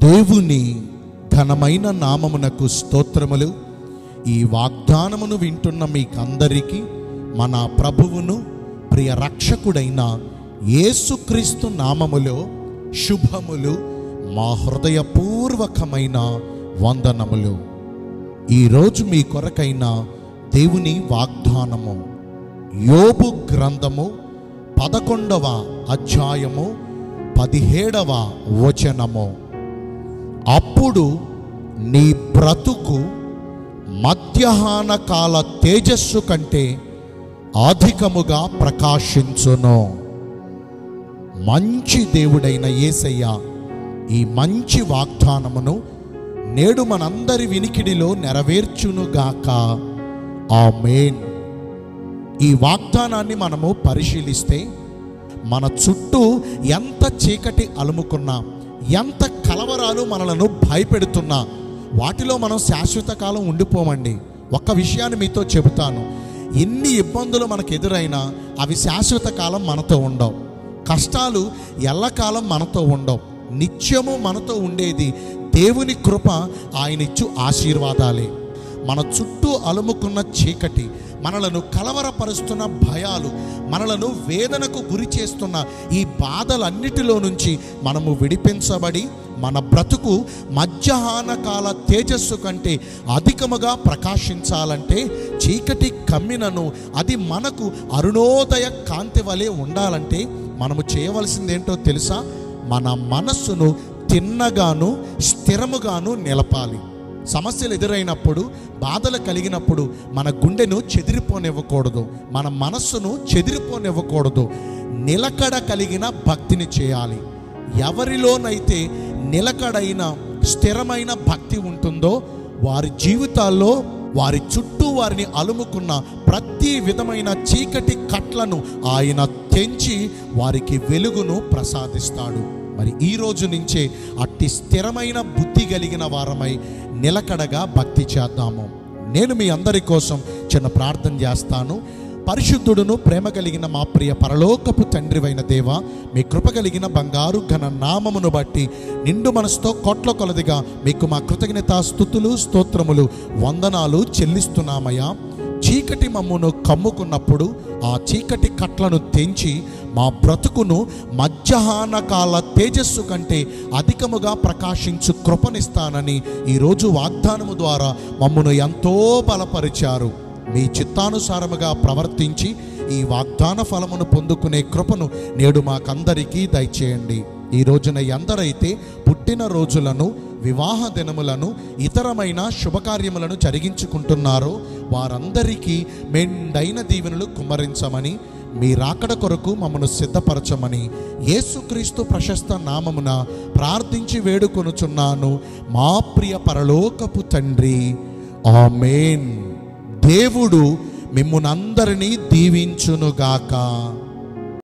దేవుని ఘనమైన నామమునకు స్తోత్రములు ఈ వాగ్దానమును వింటున్న మీకందరికీ మన ప్రభువును ప్రియ రక్షకుడైన యేసుక్రీస్తు నామములో శుభములు మా హృదయపూర్వకమైన వందనములు ఈరోజు మీ కొరకైన దేవుని వాగ్దానము యోబు గ్రంథము పదకొండవ అధ్యాయము పదిహేడవ వచనము అప్పుడు నీ బ్రతుకు మధ్యాహ్న కాల తేజస్సు కంటే అధికముగా ప్రకాశించును మంచి దేవుడైన యేసయ్య ఈ మంచి వాగ్దానమును నేడు మనందరి వినికిడిలో నెరవేర్చునుగాక ఆమేన్ ఈ వాగ్దానాన్ని మనము పరిశీలిస్తే మన చుట్టూ ఎంత చీకటి అలుముకున్నా ఎంత కలవరాలు మనలను భయపెడుతున్నా వాటిలో మనం శాశ్వత కాలం ఉండిపోమండి ఒక్క విషయాన్ని మీతో చెబుతాను ఎన్ని ఇబ్బందులు మనకు ఎదురైనా అవి శాశ్వత కాలం మనతో ఉండవు కష్టాలు ఎల్లకాలం మనతో ఉండవు నిత్యము మనతో ఉండేది దేవుని కృప ఆయన ఇచ్చు ఆశీర్వాదాలే మన చుట్టూ అలుముకున్న చీకటి మనలను కలవరపరుస్తున్న భయాలు మనలను వేదనకు గురి చేస్తున్న ఈ బాధలన్నిటిలో నుంచి మనము విడిపించబడి మన బ్రతుకు మధ్యాహ్న కాల తేజస్సు కంటే అధికముగా ప్రకాశించాలంటే చీకటి కమ్మినను అది మనకు అరుణోదయ కాంతి వలె ఉండాలంటే మనము చేయవలసిందేంటో తెలుసా మన మనస్సును తిన్నగాను స్థిరముగాను నిలపాలి సమస్యలు ఎదురైనప్పుడు బాధలు కలిగినప్పుడు మన గుండెను చెదిరిపోనివ్వకూడదు మన మనస్సును చెదిరిపోనివ్వకూడదు నిలకడ కలిగిన భక్తిని చేయాలి ఎవరిలోనైతే నిలకడైన స్థిరమైన భక్తి ఉంటుందో వారి జీవితాల్లో వారి చుట్టూ వారిని అలుముకున్న ప్రతి విధమైన చీకటి కట్లను ఆయన తెంచి వారికి వెలుగును ప్రసాదిస్తాడు మరి ఈ రోజు నుంచే అట్టి స్థిరమైన బుద్ధి కలిగిన వారమై నిలకడగా భక్తి చేద్దాము నేను మీ అందరి కోసం చిన్న ప్రార్థన చేస్తాను పరిశుద్ధుడును ప్రేమ కలిగిన మా ప్రియ పరలోకపు తండ్రివైన దేవ మీ కృప కలిగిన బంగారు ఘన నామమును బట్టి నిండు మనసుతో కోట్ల కొలదిగా మీకు మా కృతజ్ఞత స్థుతులు స్తోత్రములు వందనాలు చెల్లిస్తున్నామయ్యా చీకటి మమ్మును కమ్ముకున్నప్పుడు ఆ చీకటి కట్లను తెంచి మా బ్రతుకును మధ్యాహ్న కాల తేజస్సు కంటే అధికముగా ప్రకాశించు కృపనిస్తానని ఈరోజు వాగ్దానము ద్వారా మమ్మను ఎంతో బలపరిచారు మీ చిత్తానుసారముగా ప్రవర్తించి ఈ వాగ్దాన ఫలమును పొందుకునే కృపను నేడు మాకందరికీ దయచేయండి ఈ రోజున ఎందరైతే పుట్టిన రోజులను వివాహ దినములను ఇతరమైన శుభకార్యములను జరిగించుకుంటున్నారో వారందరికీ మెండైన దీవెనలు కుమ్మరించమని మీ రాకడ కొరకు మమ్మను సిద్ధపరచమని యేసుక్రీస్తు ప్రశస్త నామమున ప్రార్థించి వేడుకొనుచున్నాను మా ప్రియ పరలోకపు తండ్రి ఆమేన్ దేవుడు మిమ్మునందరినీ దీవించునుగాక